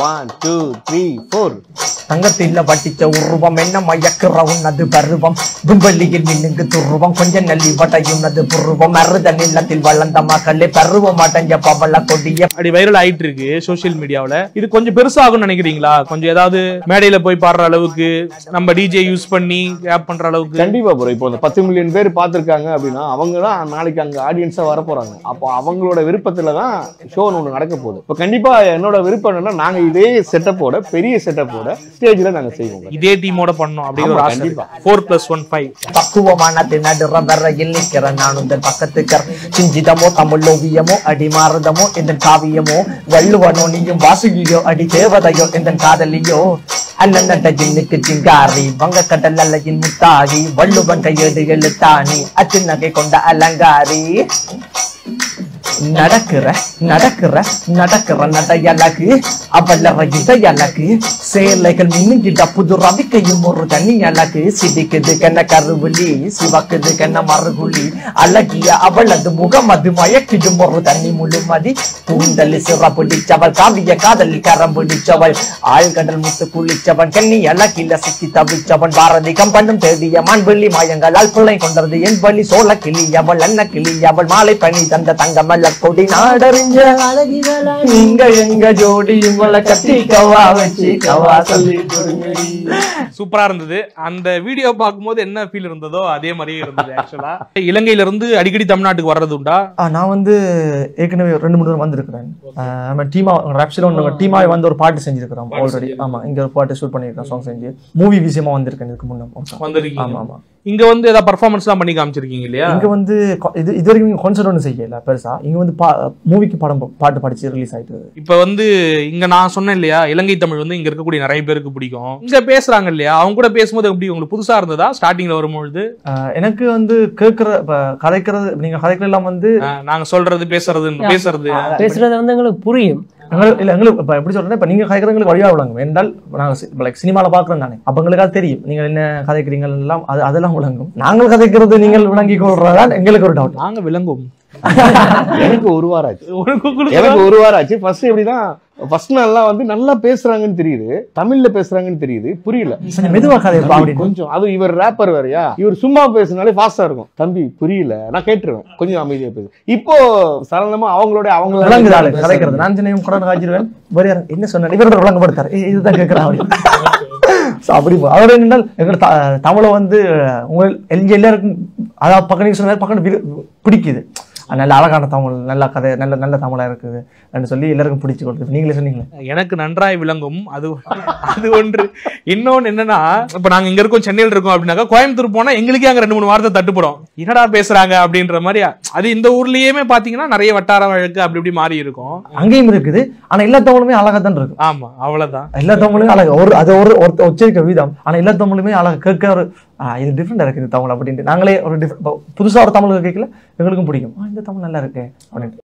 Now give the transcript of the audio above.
One two three four தங்கத்தில் வட்டிச்ச உருவம் என்ன மயக்குற உன்னது பருவம் விண்வெளியில் மின்னுங்கு துருவம் கொஞ்சம் நல்லி வடையுன்னது புருவம் மருத நிலத்தில் வளர்ந்த மகளே பருவம் அடைஞ்ச பவள கொடிய அப்படி வைரல் ஆயிட்டு இருக்கு சோஷியல் மீடியாவுல இது கொஞ்சம் பெருசாகும்னு நினைக்கிறீங்களா கொஞ்சம் ஏதாவது மேடையில போய் பாடுற அளவுக்கு நம்ம டிஜே யூஸ் பண்ணி ரேப் பண்ற அளவுக்கு கண்டிப்பா ப்ரோ இப்போ இந்த பத்து மில்லியன் பேர் பார்த்திருக்காங்க அப்படின்னா அவங்க தான் நாளைக்கு அங்க ஆடியன்ஸா வர போறாங்க அப்போ அவங்களோட விருப்பத்துல தான் ஷோ ஒன்று நடக்க போகுது இப்போ கண்டிப்பா என்னோட விருப்பம் என்னன்னா நாங்க இதே செட்டப்போட பெரிய செட்டப்போட ஸ்டேஜ்ல நாங்க செய்வோம் இதே டீமோட பண்ணோம் அப்படிங்கிற ஒரு ஆமா, ஆசை கண்டிப்பா. ஃபோர் பிளஸ் ஒன் ஃபைவ் பக்குவமானது நடுற வரையில் நிற்கிற நானும் இந்த பக்கத்துக்கர் சிஞ்சிதமோ தமிழ் ஓவியமோ அடி மாறுதமோ இந்த காவியமோ வள்ளுவனோ நீயும் வாசுகியோ அடி தேவதையோ இந்த காதலியோ அண்ணன் நட்ட ஜின்னுக்கு சிங்காரி வங்க கடல் அல்லையின் முத்தாடி வள்ளுவன் கையெடு எழுத்தாணி அச்சு நகை கொண்ட அலங்காரி நடக்கிற நடக்கிற நடக்கிற நடையழகு அவளற இடையழகு சேலைகள் மின்னுகிட்ட புது ரவிக்கையும் ஒரு தனி அழகு சிரிக்குது கண்ண கருவிழி சிவக்குது கண்ண மறுகுழி அழகிய அவளது முகம் அது மயக்கிடும் ஒரு தண்ணி முழுமதி கூந்தல் சிற பிடிச்சவள் காவிய காதலி கரம் பிடிச்சவள் ஆழ்கடல் முத்து குளிச்சவன் கண்ணி அழகில சிக்கி தவிச்சவன் பாரதி கம்பனும் தேடிய மான்வெள்ளி மாயங்களால் பிள்ளை கொண்டது என் வழி சோழ கிளி அவள் அன்ன கிளி அவள் மாலை பணி தந்த தங்கமல்ல கொடி நாடறிஞ்ச அழகிகளா நீங்க எங்க ஜோடி உங்களை கட்டி கவா வச்சு கவா சொல்லி கொடுங்கடி. சூப்பரா இருந்தது அந்த வீடியோ பார்க்கும்போது என்ன ஃபீல் இருந்ததோ அதே மாதிரியே இருந்தது ஆக்சுவலா இலங்கையில இருந்து அடிக்கடி தமிழ்நாட்டுக்கு வர்றது உண்டா ஆ, நான் வந்து ஏற்கனவே ரெண்டு மூணு தடவை வந்திருக்கிறேன் ஆ, நம்ம டீமா ரப்சில் டீமாவே வந்து ஒரு பாட்டு செஞ்சிருக்கிறோம் ஆல்ரெடி ஆமா இங்க ஒரு பாட்டு ஷூட் பண்ணியிருக்கோம் சாங் செஞ்சு மூவி விஷயமா வந்திருக்கேன் இதுக்கு முன்னே ஆமா வந்திருக்கீங்க ஆமா இங்க வந்து ஏதாவது பர்ஃபார்மன்ஸ் எல்லாம் பண்ணி காமிச்சிருக்கீங்க இல்லையா இங்க வந்து கொ- இது இது வரைக்கும் கான்சர்ட் ஒன்றும் செய்யல பெருசா இங்க வந்து மூவிக்கு படம் பாட்டு படிச்சு ரிலீஸ் ஆயிட்டு இப்ப வந்து இங்க நான் சொன்னேன் இல்லையா இலங்கை தமிழ் வந்து இங்க இருக்கக்கூடிய நிறைய பேருக்கு பிடிக்கும் இங்க பேசுறாங்க இல்லையா அவங்க கூட பேசும்போது எப்படி உங்களுக்கு புதுசா இருந்ததா ஸ்டார்டிங்ல வரும்பொழுது ஆ, எனக்கு வந்து கேட்கிற இப்ப கதைக்கிறது நீங்க கதைகள் எல்லாம் வந்து அஹ், நாங்க சொல்றது பேசுறது பேசுறது பேசுறது வந்து எங்களுக்கு புரியும் எங்களுக்கு இல்ல எங்களுக்கு இப்ப எப்படி சொல்றேன்னா இப்ப நீங்க கதைக்கிறவங்களுக்கு வழியா விளங்கும் என்றால் நாங்க லைக் சினிமால பாக்குறோம் தானே அப்ப எங்களுக்கு அது தெரியும் நீங்க என்ன கதைக்கிறீங்க எல்லாம் அது அதெல்லாம் விளங்கும் நாங்கள் கதைக்கிறது நீங்கள் விளங்கி கொள்றதான் எங்களுக்கு ஒரு டவுட் நாங்க விளங்கும் எனக்கு ஒரு வாரம் ஆச்சு ஒரு குக்குடு எனக்கு ஒரு வாரம் ஆச்சு ஃபர்ஸ்ட் எப்படிதான் ஃபர்ஸ்ட் நாள்லாம் வந்து நல்லா பேசுறாங்கன்னு தெரியுது தமிழ்ல பேசுறாங்கன்னு தெரியுது புரியல கொஞ்சம் மெதுவா கதை தம்பி, அப்படின்னு கொஞ்சம் அது இவர் ரேப்பர் வேறயா இவர் சும்மா பேசினாலே ஃபாஸ்டா இருக்கும் தம்பி புரியல நான் கேட்டுருவேன் கொஞ்சம் அமைதியா பேசு இப்போ சரளமா அவங்களோட அவங்க விளங்குது ஆளு கதைக்கிறது நான் சின்ன கூட காய்ச்சிருவேன் வேற யாரும் என்ன சொன்னேன் இவரோட விளங்கப்படுத்தாரு "ஏய், இதுதான் கேட்கிறேன் ஸோ அப்படி போ- அவர் என்னென்னால் எங்களோட த- தமிழை வந்து உங்கள் எங்க எல்லாருக்கும் அதாவது பக்கம் நீங்க சொன்ன மாதிரி பக்கம் விரு- பிடிக்குது அது நல்ல அழகான தமிழ் நல்ல கதை நல்ல நல்ல தமிழா இருக்குது அப்படின்னு சொல்லி எல்லாருக்கும் பிடிச்சு கொடுக்குது நீங்களே சொன்னீங்களே எனக்கு நன்றாய் விளங்கும் அது அது ஒன்று இன்னொன்னு என்னன்னா இப்ப நாங்க இங்க இருக்கோம் சென்னையில் இருக்கோம் அப்படின்னாக்கா கோயம்புத்தூர் போனா எங்களுக்கே அங்க ரெண்டு மூணு வார்த்தை தட்டுப்படும் என்னடா பேசுறாங்க அப்படின்ற மாதிரி அது இந்த ஊர்லயுமே பாத்தீங்கன்னா நிறைய வட்டார வழக்கு அப்படி இப்படி மாறி இருக்கும் அங்கேயும் இருக்குது ஆனா எல்லா தமிழுமே அழகா தான் இருக்கும் ஆமா அவ்வளவுதான் எல்லா தமிழுமே அழகா ஒரு அது ஒரு ஒரு உச்சரிக்க வீதம் ஆனா எல்லா தமிழுமே அழகா கேட்க ஒரு ஆ, இது டிஃப்ரெண்டா இருக்கு இந்த தமிழ் அப்படின்ட்டு நாங்களே ஒரு different- புதுசா ஒரு தமிழ் கேட்கல எங்களுக்கும் பிடிக்கும் ஆ, இந்த தமிழ் நல்லா இருக்கு அப்படின்ட்டு